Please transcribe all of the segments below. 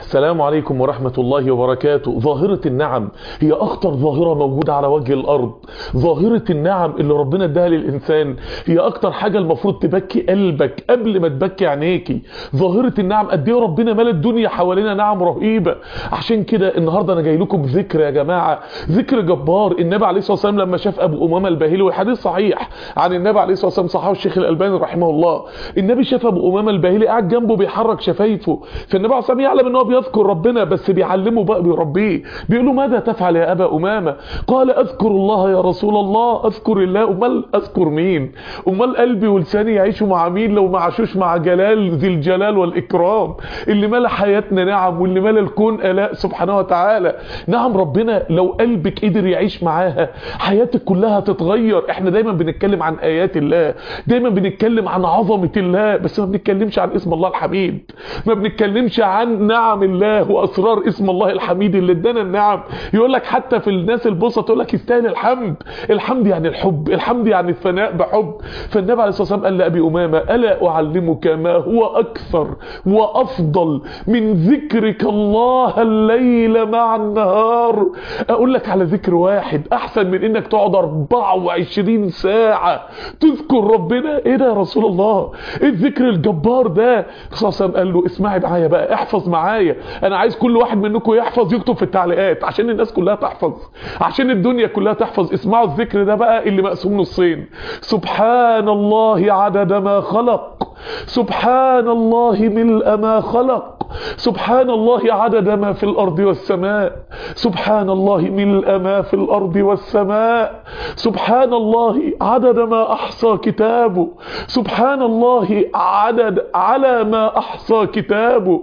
السلام عليكم ورحمة الله وبركاته ظاهرة النعم هي أخطر ظاهرة موجودة على وجه الأرض ظاهرة النعم اللي ربنا اداها للإنسان هي أكتر حاجة المفروض تبكي قلبك قبل ما تبكي عينيكي ظاهرة النعم قد ايه ربنا ملا الدنيا حوالينا نعم رهيبة عشان كده النهاردة أنا جاي لكم بذكر يا جماعة ذكر جبار النبي عليه الصلاة والسلام لما شاف أبو أمامة الباهلي وحديث صحيح عن النبي عليه الصلاة والسلام صححه الشيخ الألباني رحمه الله النبي شاف أبو أمامة الباهلي قاعد جنبه بيحرك شفايفه فالنبي عليه الصلاة والسلام يعلم ان هو بيذكر ربنا بس بيعلمه بقى بيربيه بيقول له ماذا تفعل يا ابا امامه قال اذكر الله يا رسول الله اذكر الله امال اذكر مين امال قلبي ولساني يعيشوا مع مين لو ما عاشوش مع جلال ذي الجلال والاكرام اللي ملا حياتنا نعم واللي ملا الكون الاء سبحانه وتعالى نعم ربنا لو قلبك قدر يعيش معاها حياتك كلها تتغير احنا دايما بنتكلم عن ايات الله دايما بنتكلم عن عظمه الله بس ما بنتكلمش عن اسم الله الحميد ما بنتكلمش عن نعم الله واسرار اسم الله الحميد اللي ادانا النعم يقول لك حتى في الناس البسط يقول لك يستاهل الحمد الحمد يعني الحب الحمد يعني الثناء بحب فالنبي عليه الصلاه والسلام قال لابي امامه الا اعلمك ما هو اكثر وافضل من ذكرك الله الليل مع النهار اقول لك على ذكر واحد احسن من انك تقعد 24 ساعه تذكر ربنا ايه ده يا رسول الله ايه الذكر الجبار ده الرسول صلى الله عليه وسلم قال له اسمعي معايا بقى احفظ معايا انا عايز كل واحد منكم يحفظ يكتب في التعليقات عشان الناس كلها تحفظ عشان الدنيا كلها تحفظ اسمعوا الذكر ده بقى اللي مقسوم نصين سبحان الله عدد ما خلق سبحان الله ملء ما خلق سبحان الله عدد ما في الأرض والسماء سبحان الله ملء ما في الأرض والسماء سبحان الله عدد ما أحصى كتابه سبحان الله عدد على ما أحصى كتابه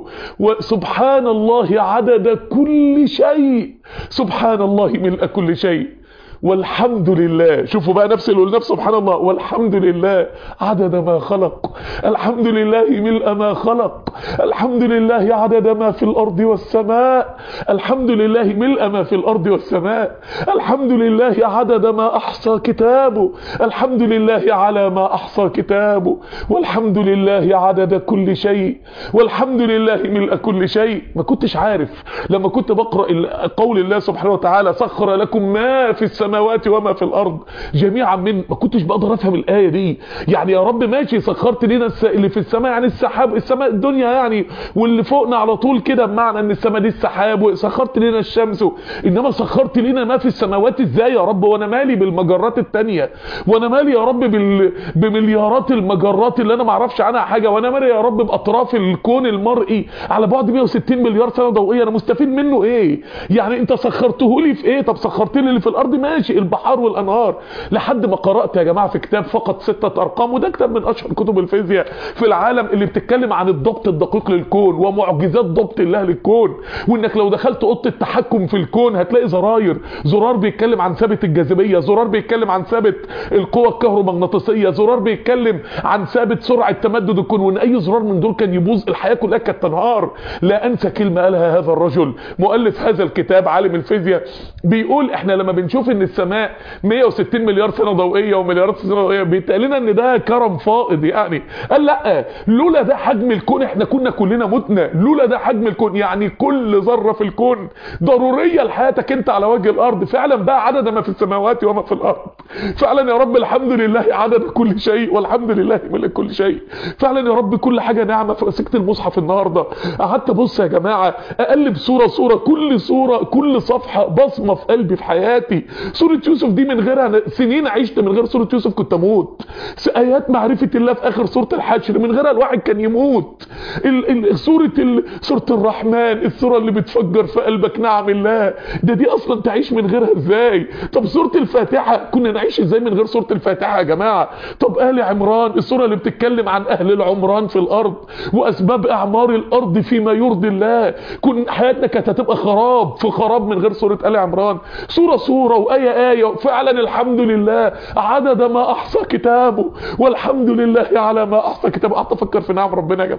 وسبحان الله عدد كل شيء سبحان الله ملء كل شيء والحمد لله شوفوا بقى نفس اللي قلنا سبحان الله والحمد لله عدد ما خلق الحمد لله ملء ما خلق الحمد لله عدد ما في الأرض والسماء الحمد لله ملء ما في الأرض والسماء الحمد لله عدد ما أحصى كتابه الحمد لله على ما أحصى كتابه والحمد لله عدد كل شيء والحمد لله ملء كل شيء ما كنتش عارف لما كنت بقرأ قول الله سبحانه وتعالى سخر لكم ما في السماء السماوات وما في الارض جميعا من ما كنتش بقدر افهم الايه دي يعني يا رب ماشي سخرت لنا الس... اللي في السماء يعني السحاب السماء الدنيا يعني واللي فوقنا على طول كده بمعنى ان السماء دي السحاب وسخرت لنا الشمس و... انما سخرت لنا ما في السماوات ازاي يا رب وانا مالي بالمجرات التانية وانا مالي يا رب بال... بمليارات المجرات اللي انا ما اعرفش عنها حاجه وانا مالي يا رب باطراف الكون المرئي على بعد 160 مليار سنه ضوئيه انا مستفيد منه ايه يعني انت سخرته لي في ايه طب سخرت لي اللي في الارض ماشي ماشي البحار والانهار لحد ما قرات يا جماعه في كتاب فقط ستة ارقام وده كتاب من اشهر كتب الفيزياء في العالم اللي بتتكلم عن الضبط الدقيق للكون ومعجزات ضبط الله للكون وانك لو دخلت اوضه التحكم في الكون هتلاقي زراير زرار بيتكلم عن ثابت الجاذبيه زرار بيتكلم عن ثابت القوه الكهرومغناطيسيه زرار بيتكلم عن ثابت سرعه تمدد الكون وان اي زرار من دول كان يبوظ الحياه كلها كانت تنهار لا انسى كلمه قالها هذا الرجل مؤلف هذا الكتاب عالم الفيزياء بيقول احنا لما بنشوف ان السماء 160 مليار سنه ضوئيه ومليارات سنه ضوئيه بيتقال لنا ان ده كرم فائض يعني قال لا لولا ده حجم الكون احنا كنا كلنا متنا لولا ده حجم الكون يعني كل ذره في الكون ضروريه لحياتك انت على وجه الارض فعلا بقى عدد ما في السماوات وما في الارض فعلا يا رب الحمد لله عدد كل شيء والحمد لله ملك كل شيء فعلا يا رب كل حاجه نعمه فمسكت المصحف النهارده قعدت ابص يا جماعه اقلب صوره صوره كل صوره كل صفحه بصمه في قلبي في حياتي سوره يوسف دي من غيرها سنين عشت من غير سوره يوسف كنت اموت ايات معرفه الله في اخر سوره الحشر من غيرها الواحد كان يموت ال ال سوره ال سوره الرحمن السوره اللي بتفجر في قلبك نعم الله ده دي اصلا تعيش من غيرها ازاي طب سوره الفاتحه كنا نعيش ازاي من غير سوره الفاتحه يا جماعه طب ال عمران السوره اللي بتتكلم عن اهل العمران في الارض واسباب اعمار الارض فيما يرضي الله كن حياتنا كانت هتبقى خراب في خراب من غير سوره ال عمران سوره سوره وايه ايه فعلا الحمد لله عدد ما احصى كتابه والحمد لله على ما احصى كتابه قعدت افكر في نعم ربنا يا جماعه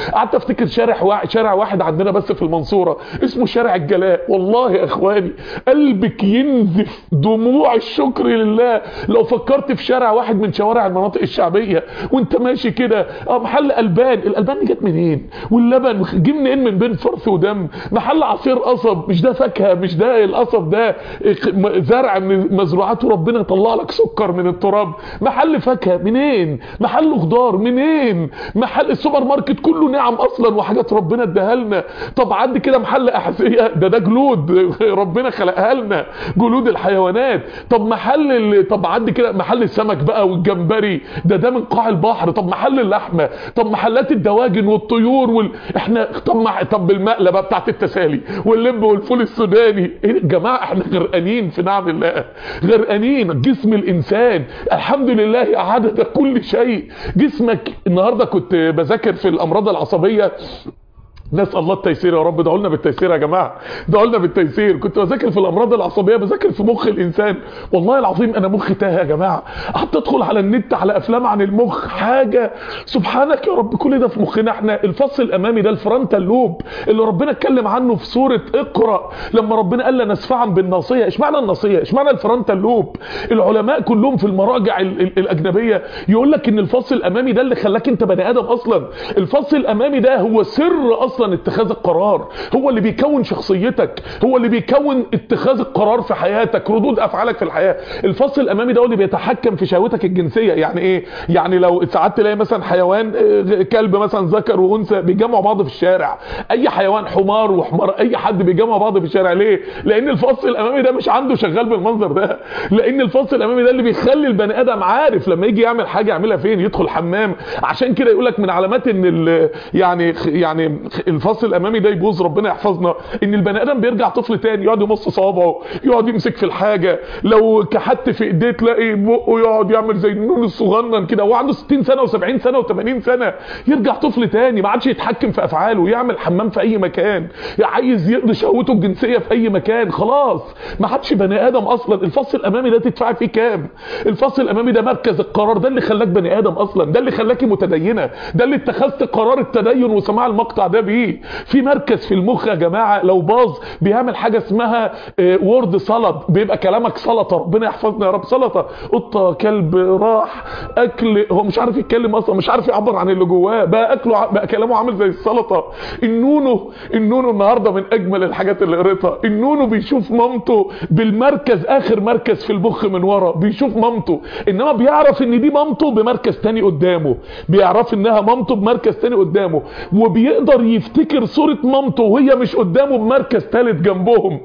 قعدت افتكر شارع واحد شارع واحد عندنا بس في المنصوره اسمه شارع الجلاء والله يا اخواني قلبك ينزف دموع الشكر لله لو فكرت في شارع واحد من شوارع المناطق الشعبيه وانت ماشي كده اه محل البان الالبان دي جت منين واللبن جه منين من بين فرث ودم محل عصير قصب مش ده فاكهه مش ده القصب ده زرع من مزروعاته ربنا يطلع لك سكر من التراب محل فاكهه منين محل خضار منين محل السوبر ماركت كله نعم اصلا وحاجات ربنا اداها لنا طب عندي كده محل احذيه ده ده جلود ربنا خلقها لنا جلود الحيوانات طب محل ال... طب عندي كده محل السمك بقى والجمبري ده ده من قاع البحر طب محل اللحمه طب محلات الدواجن والطيور وال... احنا طب مع... طب المقله بقى بتاعت التسالي واللب والفول السوداني ايه يا جماعه احنا غرقانين في نعم الله غرقانين جسم الانسان الحمد لله عدد كل شيء جسمك النهارده كنت بذاكر في الامراض العصبيه نسال الله التيسير يا رب ادعوا لنا بالتيسير يا جماعه ادعوا لنا بالتيسير كنت بذاكر في الامراض العصبيه بذاكر في مخ الانسان والله العظيم انا مخي تاه يا جماعه قعدت ادخل على النت على افلام عن المخ حاجه سبحانك يا رب كل ده في مخنا احنا الفص الامامي ده الفرونتال لوب اللي ربنا اتكلم عنه في سوره اقرا لما ربنا قال لنا نسفعا بالناصيه اشمعنى الناصيه اشمعنى الفرونتال لوب العلماء كلهم في المراجع ال ال الاجنبيه يقول لك ان الفص الامامي ده اللي خلاك انت بني ادم اصلا الفص الامامي ده هو سر اصلا اصلا اتخاذ القرار هو اللي بيكون شخصيتك هو اللي بيكون اتخاذ القرار في حياتك ردود افعالك في الحياه الفصل الامامي ده هو اللي بيتحكم في شهوتك الجنسيه يعني ايه يعني لو ساعات تلاقي مثلا حيوان كلب مثلا ذكر وانثى بيجمعوا بعض في الشارع اي حيوان حمار وحمار اي حد بيجمع بعض في الشارع ليه لان الفصل الامامي ده مش عنده شغال بالمنظر ده لان الفصل الامامي ده اللي بيخلي البني ادم عارف لما يجي يعمل حاجه يعملها فين يدخل حمام عشان كده يقول لك من علامات ان يعني يعني الفصل الامامي ده يبوظ ربنا يحفظنا ان البني ادم بيرجع طفل تاني يقعد يمص صوابعه يقعد يمسك في الحاجه لو كحت في ايديه تلاقي بقه يقعد يعمل زي النون الصغنن كده وهو عنده 60 سنه و70 سنه و80 سنه يرجع طفل تاني ما عادش يتحكم في افعاله يعمل حمام في اي مكان عايز يقضي شهوته الجنسيه في اي مكان خلاص ما عادش بني ادم اصلا الفصل الامامي ده تدفع فيه كام الفصل الامامي ده مركز القرار ده اللي خلاك بني ادم اصلا ده اللي خلاكي متدينه ده اللي اتخذت قرار التدين وسماع المقطع ده بيه في مركز في المخ يا جماعه لو باظ بيعمل حاجه اسمها وورد سلطه بيبقى كلامك سلطه ربنا يحفظنا يا رب سلطه قطه كلب راح اكل هو مش عارف يتكلم اصلا مش عارف يعبر عن اللي جواه بقى اكله بقى كلامه عامل زي السلطه النونو النونو النهارده من اجمل الحاجات اللي قريتها النونو بيشوف مامته بالمركز اخر مركز في المخ من ورا بيشوف مامته انما بيعرف ان دي مامته بمركز تاني قدامه بيعرف انها مامته بمركز تاني قدامه وبيقدر يفتكر صورة مامته وهي مش قدامه بمركز تالت جنبهم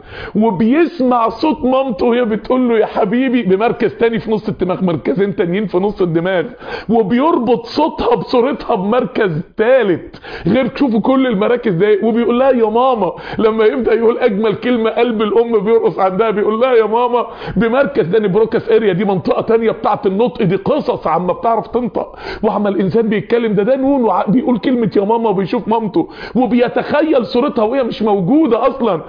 وبيسمع صوت مامته وهي بتقول له يا حبيبي بمركز تاني في نص الدماغ مركزين تانيين في نص الدماغ وبيربط صوتها بصورتها بمركز تالت غير تشوفوا كل المراكز دي وبيقول لها يا ماما لما يبدا يقول اجمل كلمه قلب الام بيرقص عندها بيقول لها يا ماما بمركز داني بروكاس اريا دي منطقه تانية بتاعه النطق دي قصص عما بتعرف تنطق وعما الانسان بيتكلم ده ده نون بيقول كلمه يا ماما وبيشوف مامته وبيتخيل صورتها وهي مش موجوده اصلا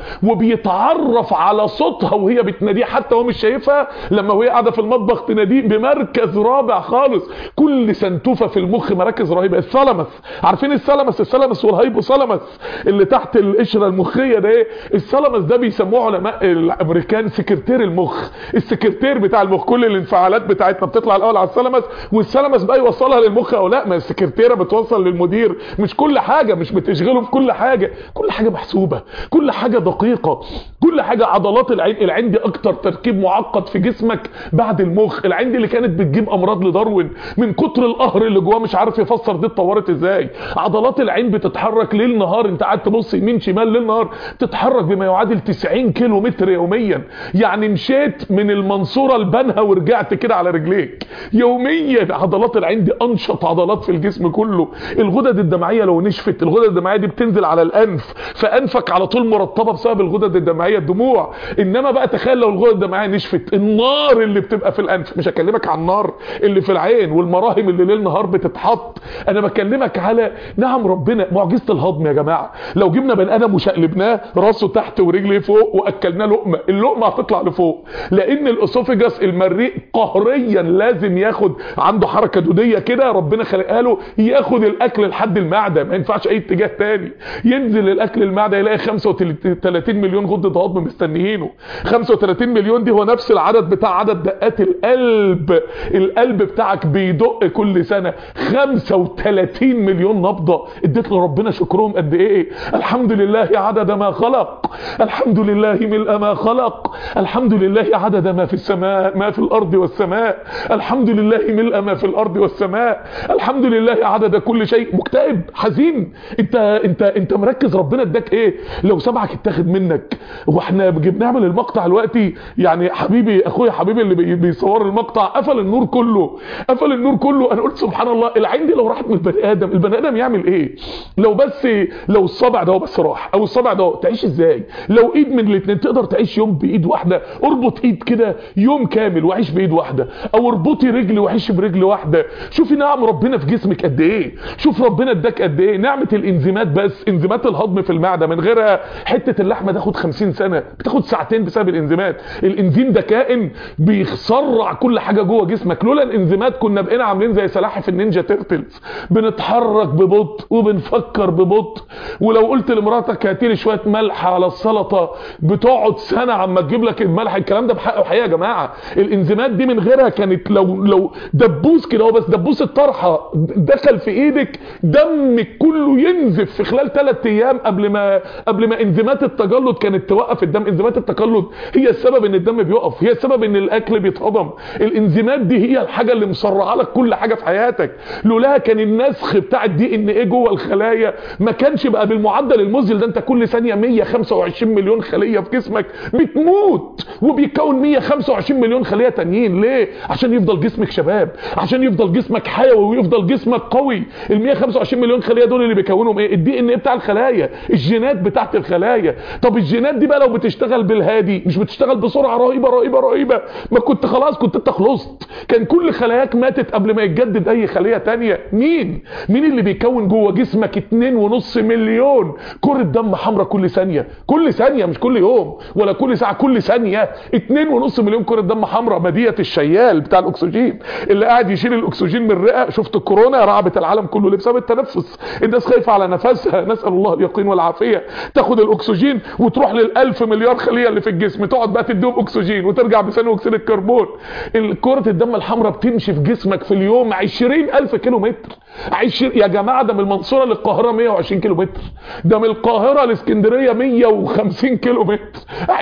وبيتعرف على صوتها وهي بتناديه حتى هو مش شايفها لما وهي قاعده في المطبخ تناديه بمركز رابع خالص كل سنتوفه في المخ مراكز رهيبه الثالاموس عارفين الثالاموس الثالاموس والهايبوثالاموس اللي تحت القشره المخيه ده ايه الثالاموس ده بيسموه علماء الامريكان سكرتير المخ السكرتير بتاع المخ كل الانفعالات بتاعتنا بتطلع الاول على الثالاموس والثالاموس بقى يوصلها للمخ او لا ما السكرتيره بتوصل للمدير مش كل حاجه مش بتشغله في كل حاجه كل حاجه محسوبه كل حاجه دقيقه كل حاجه عضلات العين العين دي اكتر تركيب معقد في جسمك بعد المخ العين دي اللي كانت بتجيب امراض لداروين من كتر القهر اللي جواه مش عارف يفسر دي اتطورت ازاي عضلات العين بتتحرك ليل نهار انت قاعد تبص يمين شمال ليل نهار تتحرك بما يعادل 90 كيلو متر يوميا يعني مشيت من المنصوره لبنها ورجعت كده على رجليك يوميا عضلات العين دي انشط عضلات في الجسم كله الغدد الدمعيه لو نشفت الغدد الدمعيه دي بتنزل على الانف فانفك على طول مرطبه بسبب الغدد الدمعيه الدموع انما بقى تخيل لو الغدد الدمعيه نشفت النار اللي بتبقى في الانف مش هكلمك عن النار اللي في العين والمراهم اللي ليل نهار بتتحط انا بكلمك على نعم ربنا معجزه الهضم يا جماعه لو جبنا بني ادم وشقلبناه راسه تحت ورجليه فوق واكلناه لقمه اللقمه هتطلع لفوق لان الاسوفجاس المريء قهريا لازم ياخد عنده حركه دوديه كده ربنا خلقها له ياخد الاكل لحد المعده ما ينفعش اي اتجاه تاني ينزل الاكل المعده يلاقي 35 مليون غده هضم مستنيينه 35 مليون دي هو نفس العدد بتاع عدد دقات القلب القلب بتاعك بيدق كل سنه 35 مليون نبضه اديت لربنا شكرهم قد ايه الحمد لله عدد ما خلق الحمد لله ملء ما خلق الحمد لله عدد ما في السماء ما في الارض والسماء الحمد لله ملء ما في الارض والسماء الحمد لله عدد كل شيء مكتئب حزين انت انت انت مركز ربنا اداك ايه لو سمعك اتاخد منك واحنا بنعمل المقطع دلوقتي يعني حبيبي اخويا حبيبي اللي بي- بيصور المقطع قفل النور كله قفل النور كله انا قلت سبحان الله العين دي لو راحت من البني ادم البني ادم يعمل ايه لو بس لو الصابع ده هو بس راح او الصابع ده هو، تعيش ازاي لو ايد من الاثنين تقدر تعيش يوم بايد واحده اربط ايد كده يوم كامل وعيش بايد واحده او اربطي رجل وعيش برجل واحده شوفي نعم ربنا في جسمك قد ايه شوف ربنا اداك قد ايه نعمه الانزيمات بس انزيمات الهضم في المعده من غيرها حته اللحمه تاخد 50 سنه بتاخد ساعتين بسبب الانزيمات الانزيم ده كائن بيسرع كل حاجه جوه جسمك لولا الانزيمات كنا بقينا عاملين زي سلاحف النينجا تيرتلز بنتحرك ببطء وبنفكر ببطء ولو قلت لمراتك هاتي لي شويه ملح على السلطه بتقعد سنه عما تجيب لك الملح الكلام ده بحق وحقيقه يا جماعه الانزيمات دي من غيرها كانت لو لو دبوس كده هو بس دبوس الطرحه دخل في ايدك دمك كله ينزف في خلال ثلاث ايام قبل ما قبل ما انزيمات التجلط كانت توقف الدم انزيمات التجلط هي السبب ان الدم بيقف هي السبب ان الاكل بيتهضم الانزيمات دي هي الحاجه اللي مسرعه لك كل حاجه في حياتك لولاها كان النسخ بتاع الدي ان ايه جوه الخلايا ما كانش بقى بالمعدل المذهل ده انت كل ثانيه 125 مليون خليه في جسمك بتموت وبيكون 125 مليون خليه تانيين ليه عشان يفضل جسمك شباب عشان يفضل جسمك حيوي ويفضل جسمك قوي ال 125 مليون خليه دول اللي بيكونهم ايه الدي ان ايه بتاع الخلايا الجينات بتاعت الخلايا طب الجينات دي بقى لو بتشتغل بالهادي مش بتشتغل بسرعه رهيبه رهيبه رهيبه ما كنت خلاص كنت انت خلصت كان كل خلاياك ماتت قبل ما يتجدد اي خليه تانية مين مين اللي بيكون جوه جسمك 2.5 مليون كره دم حمراء كل ثانيه كل ثانيه مش كل يوم ولا كل ساعه كل ثانيه 2.5 مليون كره دم حمراء مديه الشيال بتاع الاكسجين اللي قاعد يشيل الاكسجين من الرئه شفت الكورونا رعبت العالم كله ليه بسبب التنفس الناس خايفه على نفسها نسال الله اليقين والعافيه تاخد الاكسجين وتروح للألف مليار خليه اللي في الجسم تقعد بقى تديهم اكسجين وترجع بثاني اكسيد الكربون كره الدم الحمراء بتمشي في جسمك في اليوم 20000 كيلو متر عشر يا جماعه ده من المنصوره للقاهره 120 كيلو متر ده من القاهره لاسكندريه 150 كيلو متر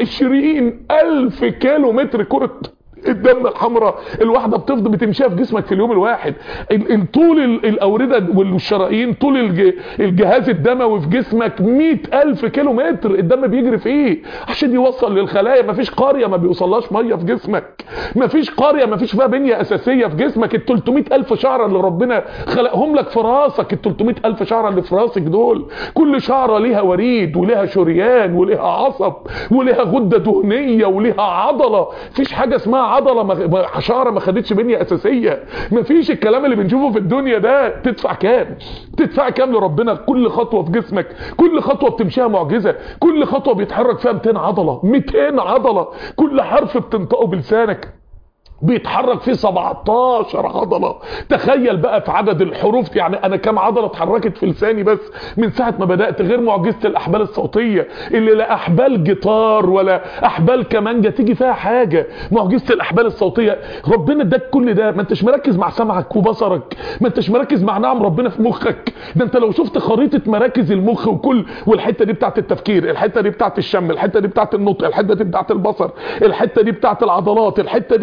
20000 كيلو متر كره الدم الحمراء الواحده بتفضل بتمشيها في جسمك في اليوم الواحد ال- ال- طول ال- الاورده والشرايين طول الج- الجهاز الدموي في جسمك 100000 كيلو متر الدم بيجري فيه عشان يوصل للخلايا مفيش قريه ما بيوصلهاش ميه في جسمك مفيش قريه مفيش فيها بنيه اساسيه في جسمك ال 300000 شعره اللي ربنا خلقهم لك في راسك ال 300000 شعره اللي في راسك دول كل شعره ليها وريد وليها شريان وليها عصب وليها غده دهنيه وليها عضله مفيش حاجه اسمها عضله ما- ما- شعره ما خدتش بنيه اساسيه مفيش الكلام اللي بنشوفه في الدنيا ده تدفع كام تدفع كام لربنا كل خطوه في جسمك كل خطوه بتمشيها معجزه كل خطوه بيتحرك فيها 200 عضله 200 عضله كل حرف بتنطقه بلسانك بيتحرك فيه 17 عضلة تخيل بقى في عدد الحروف يعني انا كام عضلة اتحركت في لساني بس من ساعة ما بدأت غير معجزة الاحبال الصوتية اللي لا احبال جيتار ولا احبال كمانجة تيجي فيها حاجة معجزة الاحبال الصوتية ربنا اداك كل ده ما انتش مركز مع سمعك وبصرك ما انتش مركز مع نعم ربنا في مخك ده انت لو شفت خريطة مراكز المخ وكل والحتة دي بتاعت التفكير الحتة دي بتاعت الشم الحتة دي بتاعت النطق الحتة دي بتاعت البصر الحتة دي بتاعت العضلات الحتة دي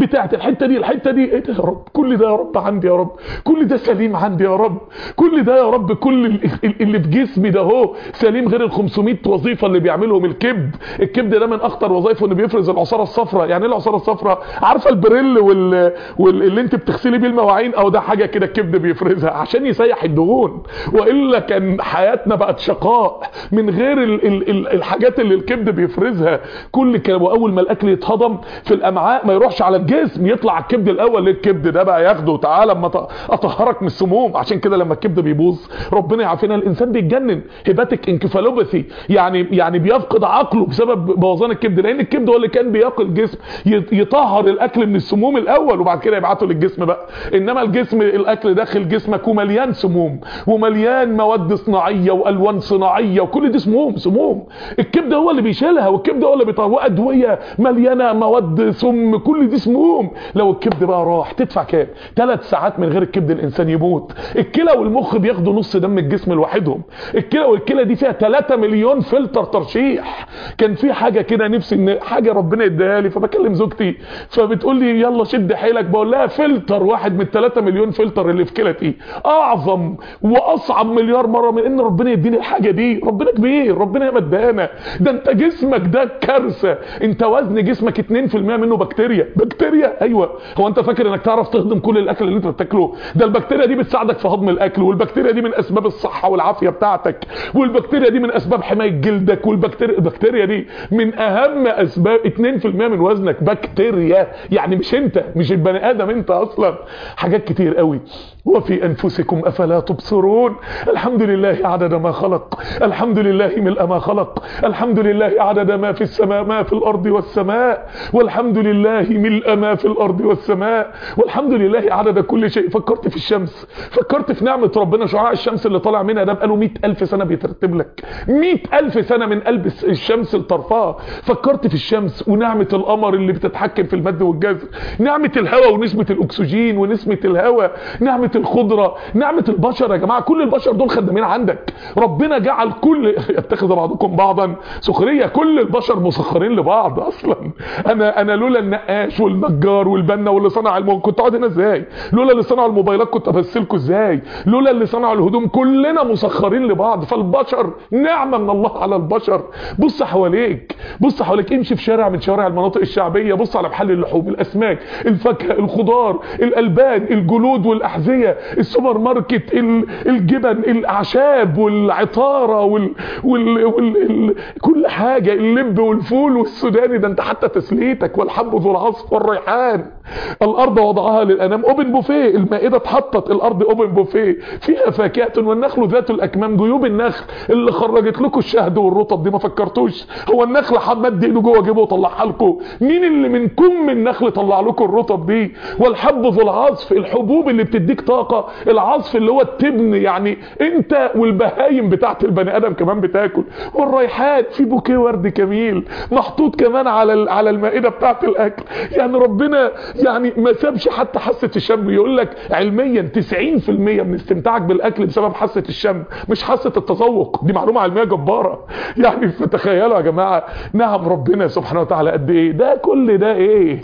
بتاعت الحته دي الحته دي ايه ده يا رب كل ده يا رب عندي يا رب كل ده سليم عندي يا رب كل ده يا رب كل ال- اللي في جسمي ده اهو سليم غير ال 500 وظيفه اللي بيعملهم الكبد الكبد ده من اخطر وظائفه انه بيفرز العصاره الصفراء يعني ايه العصاره الصفراء عارفه البريل وال... وال... اللي انت بتغسلي بيه المواعين او ده حاجه كده الكبد بيفرزها عشان يسيح الدهون والا كان حياتنا بقت شقاء من غير ال... ال... ال- الحاجات اللي الكبد بيفرزها كل كلام واول ما الاكل يتهضم في الامعاء ما يروحش على الجسم يطلع على الكبد الاول ليه الكبد ده بقى ياخده تعالى اما ط- اطهرك من السموم عشان كده لما الكبد بيبوظ ربنا يعافينا الانسان بيتجنن هيباتيك انكفالوباثي يعني يعني بيفقد عقله بسبب بوظان الكبد لان الكبد هو اللي كان بيقي الجسم ي- يطهر الاكل من السموم الاول وبعد كده يبعته للجسم بقى انما الجسم الاكل داخل جسمك ومليان سموم ومليان مواد صناعيه والوان صناعيه وكل دي سموم سموم الكبد هو اللي بيشيلها والكبد هو اللي بيطهر وادويه مليانه مواد سم كل دي سموم لو الكبد بقى راح تدفع كام ثلاث ساعات من غير الكبد الانسان يموت الكلى والمخ بياخدوا نص دم الجسم لوحدهم الكلى والكلى دي فيها 3 مليون فلتر ترشيح كان في حاجه كده نفسي ان حاجه ربنا يديها لي فبكلم زوجتي فبتقول لي يلا شد حيلك بقول لها فلتر واحد من 3 مليون فلتر اللي في كلتي اعظم واصعب مليار مره من ان ربنا يديني الحاجه دي ربنا كبير ربنا يا مدانا ده انت جسمك ده كارثه انت وزن جسمك 2% منه بكتيريا بكتيريا ايوه هو انت فاكر انك تعرف تهضم كل الاكل اللي انت بتاكله ده البكتيريا دي بتساعدك في هضم الاكل والبكتيريا دي من اسباب الصحه والعافيه بتاعتك والبكتيريا دي من اسباب حمايه جلدك والبكتيريا البكتيريا دي من اهم اسباب 2% من وزنك بكتيريا يعني مش انت مش البني ادم انت اصلا حاجات كتير قوي وفي انفسكم افلا تبصرون الحمد لله عدد ما خلق الحمد لله ملء ما خلق الحمد لله عدد ما في السماء ما في الارض والسماء والحمد لله ملء ما في الارض والسماء والحمد لله عدد كل شيء فكرت في الشمس فكرت في نعمه ربنا شعاع الشمس اللي طالع منها ده بقاله 100000 سنه بيترتب لك 100000 سنه من قلب الشمس لطرفها فكرت في الشمس ونعمه القمر اللي بتتحكم في المد والجزر نعمه الهواء ونسبه الاكسجين ونسبه الهواء نعمه الخضره نعمه البشر يا جماعه كل البشر دول خدامين عندك ربنا جعل كل يتخذ بعضكم بعضا سخريه كل البشر مسخرين لبعض اصلا انا انا لولا النقاش والنجار والبنا واللي صنع الم... كنت اقعد هنا ازاي لولا اللي صنعوا الموبايلات كنت ابسلكوا ازاي لولا اللي صنعوا الهدوم كلنا مسخرين لبعض فالبشر نعمه من الله على البشر بص حواليك بص حواليك امشي في شارع من شوارع المناطق الشعبيه بص على محل اللحوم الاسماك الفاكهه الخضار الالبان الجلود والاحذيه السوبر ماركت ال- الجبن الاعشاب والعطاره وال... وال... وال... ال... كل حاجه اللب والفول والسوداني ده انت حتى تسليتك والحب ذو العصف والريحان الارض وضعها للانام اوبن بوفيه المائده اتحطت الارض اوبن بوفيه فيها فاكهه والنخل ذات الاكمام جيوب النخل اللي خرجت لكم الشهد والرطب دي ما فكرتوش هو النخل حد مد ايده جوه جيبه وطلعها لكم مين اللي من كم النخل طلع لكم الرطب دي والحب ذو العصف الحبوب اللي بتديك طاقه العصف اللي هو التبن يعني انت والبهايم بتاعت البني ادم كمان بتاكل والريحان في بوكيه ورد جميل محطوط كمان على ال- على المائده بتاعت الاكل يعني ربنا يعني ما سابش حتى حاسه الشم يقول لك علميا 90% من استمتاعك بالاكل بسبب حاسه الشم مش حاسه التذوق دي معلومه علميه جباره يعني فتخيلوا يا جماعه نعم ربنا سبحانه وتعالى قد ايه ده كل ده ايه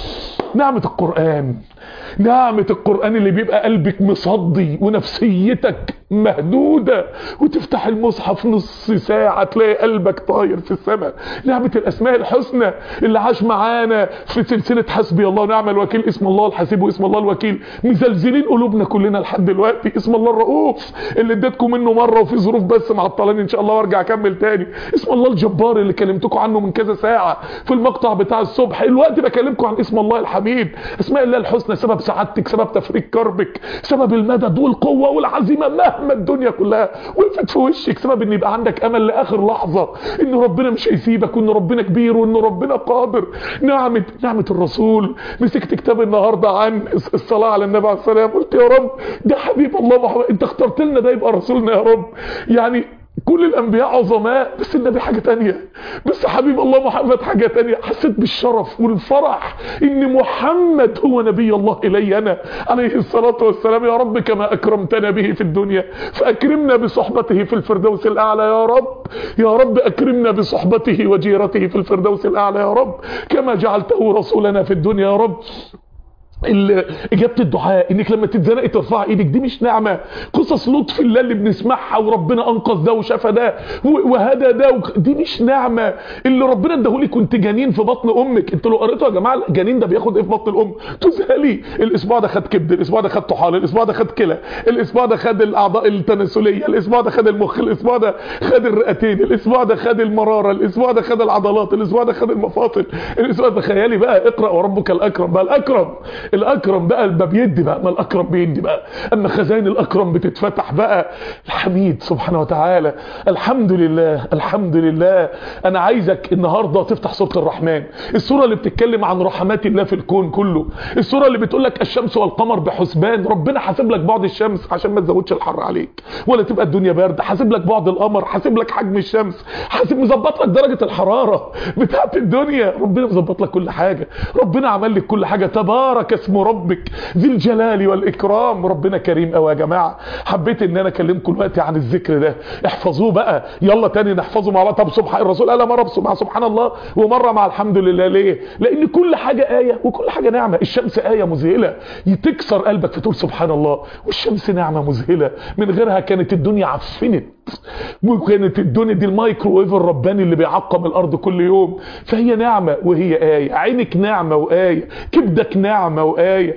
نعمة القرآن نعمة القرآن اللي بيبقى قلبك مصدي ونفسيتك مهدودة وتفتح المصحف نص ساعة تلاقي قلبك طاير في السماء نعمة الأسماء الحسنى اللي عاش معانا في سلسلة حسبي الله ونعم الوكيل اسم الله الحسيب واسم الله الوكيل مزلزلين قلوبنا كلنا لحد دلوقتي اسم الله الرؤوف اللي اديتكم منه مرة وفي ظروف بس معطلاني ان شاء الله وارجع اكمل تاني اسم الله الجبار اللي كلمتكم عنه من كذا ساعة في المقطع بتاع الصبح الوقت بكلمكم عن اسم الله الحميد اسماء الله الحسنى سبب سعادتك سبب تفريج كربك سبب المدد والقوة والعزيمة مهما الدنيا كلها وقفت في وشك سبب ان يبقى عندك امل لاخر لحظة ان ربنا مش هيسيبك وان ربنا كبير وان ربنا قادر نعمة نعمة الرسول مسكت كتاب النهاردة عن الصلاة على النبي عليه السلام قلت يا رب ده حبيب الله محمد انت اخترت لنا ده يبقى رسولنا يا رب يعني كل الانبياء عظماء بس النبي حاجة تانية بس حبيب الله محمد حاجة تانية حسيت بالشرف والفرح ان محمد هو نبي الله الي انا عليه الصلاة والسلام يا رب كما اكرمتنا به في الدنيا فاكرمنا بصحبته في الفردوس الاعلى يا رب يا رب اكرمنا بصحبته وجيرته في الفردوس الاعلى يا رب كما جعلته رسولنا في الدنيا يا رب ال- اجابه الدعاء انك لما تتزنقي ترفع ايدك دي مش نعمه قصص لطف الله اللي بنسمعها وربنا انقذ ده وشفى ده و- وهدى ده وك- دي مش نعمه اللي ربنا اداهولك كنت جنين في بطن امك انتوا لو قريتوا يا جماعه الجنين ده بياخد ايه في بطن الام تذهلي الاسبوع ده خد كبد الاسبوع ده خد طحال الاسبوع ده خد كلى الاسبوع ده خد الاعضاء التناسليه الاسبوع ده خد المخ الاسبوع ده خد الرئتين الاسبوع ده خد المراره الاسبوع ده خد العضلات الاسبوع ده خد المفاصل الاسبوع ده تخيلي بقى اقرا وربك الاكرم بقى الاكرم الاكرم بقى ما بيدي بقى ما الاكرم بيدي بقى اما خزائن الاكرم بتتفتح بقى الحميد سبحانه وتعالى الحمد لله الحمد لله انا عايزك النهارده تفتح سوره الرحمن السوره اللي بتتكلم عن رحمات الله في الكون كله السوره اللي بتقول لك الشمس والقمر بحسبان ربنا حاسب لك بعد الشمس عشان ما تزودش الحر عليك ولا تبقى الدنيا بارده حاسب لك بعد القمر حاسب لك حجم الشمس حاسب مظبط لك درجه الحراره بتاعت الدنيا ربنا مظبط لك كل حاجه ربنا عمل لك كل حاجه تبارك اسم ربك ذي الجلال والاكرام ربنا كريم قوي يا جماعه حبيت ان انا اكلمكم دلوقتي عن الذكر ده احفظوه بقى يلا تاني نحفظه مع بعض طب سبحان الرسول قال مره مع سبحان الله ومره مع الحمد لله ليه لان كل حاجه ايه وكل حاجه نعمه الشمس ايه مذهله تكسر قلبك فتقول سبحان الله والشمس نعمه مذهله من غيرها كانت الدنيا عفنت وكانت الدنيا دي المايكروويف الرباني اللي بيعقم الارض كل يوم فهي نعمه وهي ايه عينك نعمه وايه كبدك نعمه وايه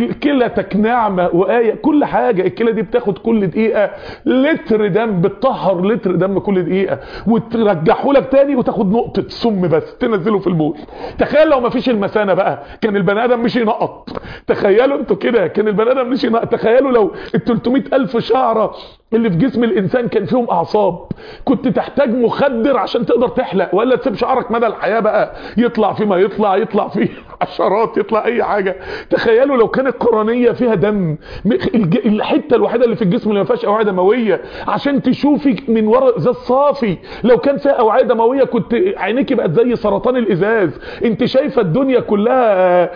كلتك نعمه وايه كل حاجه الكلى دي بتاخد كل دقيقه لتر دم بتطهر لتر دم كل دقيقه وترجعه لك تاني وتاخد نقطه سم بس تنزله في البول تخيل لو ما فيش المثانه بقى كان البني ادم مش ينقط تخيلوا انتوا كده كان البني ادم مش ينقط تخيلوا لو ال 300 الف شعره اللي في جسم الانسان كان فيهم اعصاب كنت تحتاج مخدر عشان تقدر تحلق ولا تسيب شعرك مدى الحياه بقى يطلع فيما يطلع يطلع فيه عشرات يطلع اي حاجه تخيلوا لو كانت قرنيه فيها دم الج- الحته الوحيده اللي في الجسم اللي ما فيهاش اوعيه دمويه عشان تشوفي من ورا ازاز صافي لو كان فيها اوعيه دمويه كنت عينيكي بقت زي سرطان الازاز انت شايفه الدنيا كلها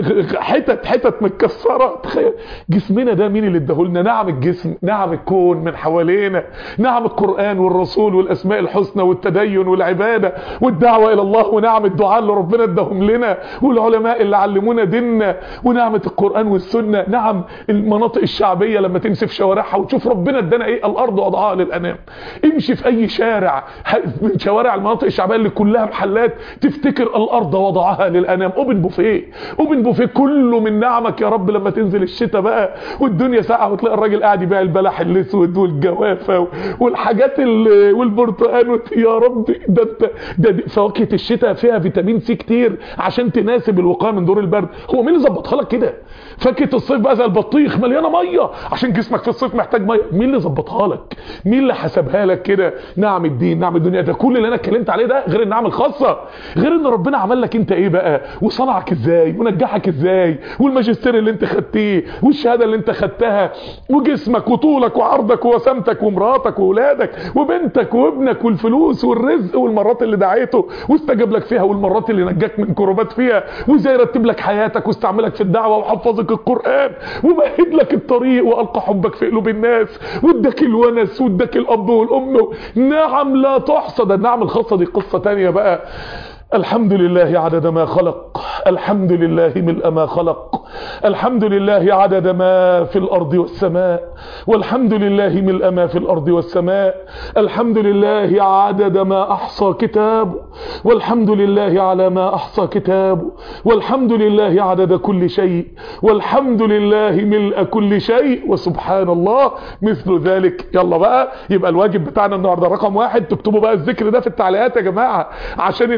حتت حتت متكسره تخيل جسمنا ده مين اللي اداهولنا نعم الجسم نعم الكون من حوالينا نعم القران والرسول والاسماء الحسنى والتدين والعباده والدعوه الى الله ونعم الدعاء اللي ربنا اداهم لنا والعلماء اللي علمونا ديننا ونعمه القران والسنه نعم المناطق الشعبيه لما تمشي في شوارعها وتشوف ربنا ادانا ايه الارض وضعها للانام امشي في اي شارع من شوارع المناطق الشعبيه اللي كلها محلات تفتكر الارض وضعها للانام اوبن بوفيه اوبن بوفيه كله من نعمك يا رب لما تنزل الشتاء بقى والدنيا ساقعه وتلاقي الراجل قاعد يبيع البلح الاسود والجوافه والحاجات ال- والبرتقال وت- يا رب ده انت ده دي- فواكه الشتاء فيها فيتامين سي كتير عشان تناسب الوقايه من دور البرد هو مين اللي ظبطها لك كده فاكهه الصيف بقى زي البطيخ مليانه ميه عشان جسمك في الصيف محتاج ميه مين اللي ظبطها لك مين اللي حسبها لك كده نعم الدين نعم الدنيا ده كل اللي انا اتكلمت عليه ده غير النعم الخاصه غير ان ربنا عمل لك انت ايه بقى وصنعك ازاي ونجحك ازاي والماجستير اللي انت خدتيه والشهاده اللي انت خدتها وجسمك وطولك وعرضك ووسامتك ومراتك واولادك وبنتك وابنك والفلوس والرزق والمرات اللي دعيته واستجاب لك فيها والمرات اللي نجاك من كربات فيها وازاي رتب لك حياتك واستعملك في الدعوه وحفظك القران ومهد لك الطريق والقى حبك في قلوب الناس واداك الونس واداك الاب والام نعم لا تحصى ده النعم الخاصه دي قصه تانية بقى الحمد لله عدد ما خلق الحمد لله ملء ما خلق الحمد لله عدد ما في الأرض والسماء والحمد لله ملء ما في الأرض والسماء الحمد لله عدد ما أحصى كتابه والحمد لله على ما أحصى كتابه والحمد لله عدد كل شيء والحمد لله ملء كل شيء وسبحان الله مثل ذلك يلا بقى يبقى الواجب بتاعنا النهارده رقم واحد تكتبوا بقى الذكر ده في التعليقات يا جماعة عشان الناس و...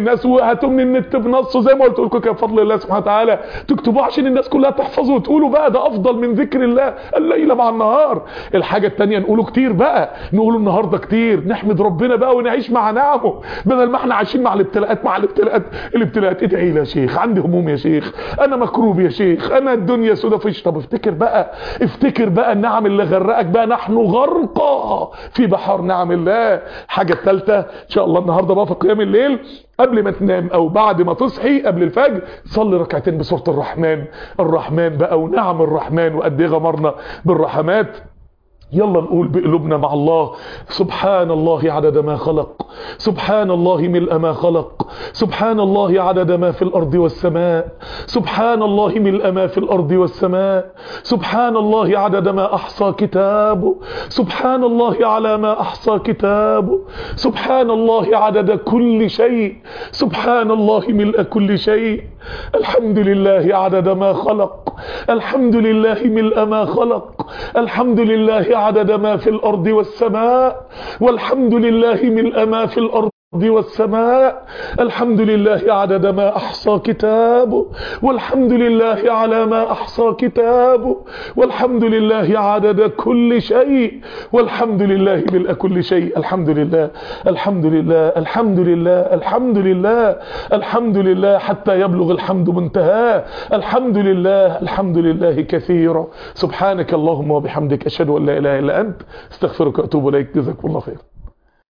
هاتوه من النت بنصه زي ما قلت لكم كده بفضل الله سبحانه وتعالى تكتبوه عشان الناس كلها تحفظه وتقولوا بقى ده افضل من ذكر الله الليل مع النهار الحاجه الثانيه نقوله كتير بقى نقوله النهارده كتير نحمد ربنا بقى ونعيش مع نعمه بدل ما احنا عايشين مع الابتلاءات مع الابتلاءات الابتلاءات ادعي لي يا شيخ عندي هموم يا شيخ انا مكروب يا شيخ انا الدنيا سودا فيش طب افتكر بقى افتكر بقى النعم اللي غرقك بقى نحن غرقى في بحر نعم الله حاجه الثالثه ان شاء الله النهارده بقى في قيام الليل قبل ما تنام او بعد ما تصحي قبل الفجر صلي ركعتين بسوره الرحمن الرحمن بقى ونعم الرحمن وقد ايه غمرنا بالرحمات يلا نقول بقلوبنا مع الله سبحان الله عدد ما خلق سبحان الله ملء ما خلق سبحان الله عدد ما في الأرض والسماء سبحان الله ملء ما في الأرض والسماء سبحان الله عدد ما أحصى كتابه سبحان الله على ما أحصى كتابه سبحان الله عدد كل شيء سبحان الله ملء كل شيء الحمد لله عدد ما خلق الحمد لله ملء ما خلق الحمد لله عدد ما في الأرض والسماء والحمد لله ملء ما في الأرض والسماء الحمد لله عدد ما أحصى كتابه والحمد لله على ما أحصى كتابه والحمد لله عدد كل شيء والحمد لله ملء كل شيء الحمد لله الحمد لله الحمد لله الحمد لله الحمد لله حتى يبلغ الحمد منتهاه الحمد لله الحمد لله كثيرا سبحانك اللهم وبحمدك أشهد أن لا إله إلا أنت استغفرك وأتوب إليك جزاكم الله خير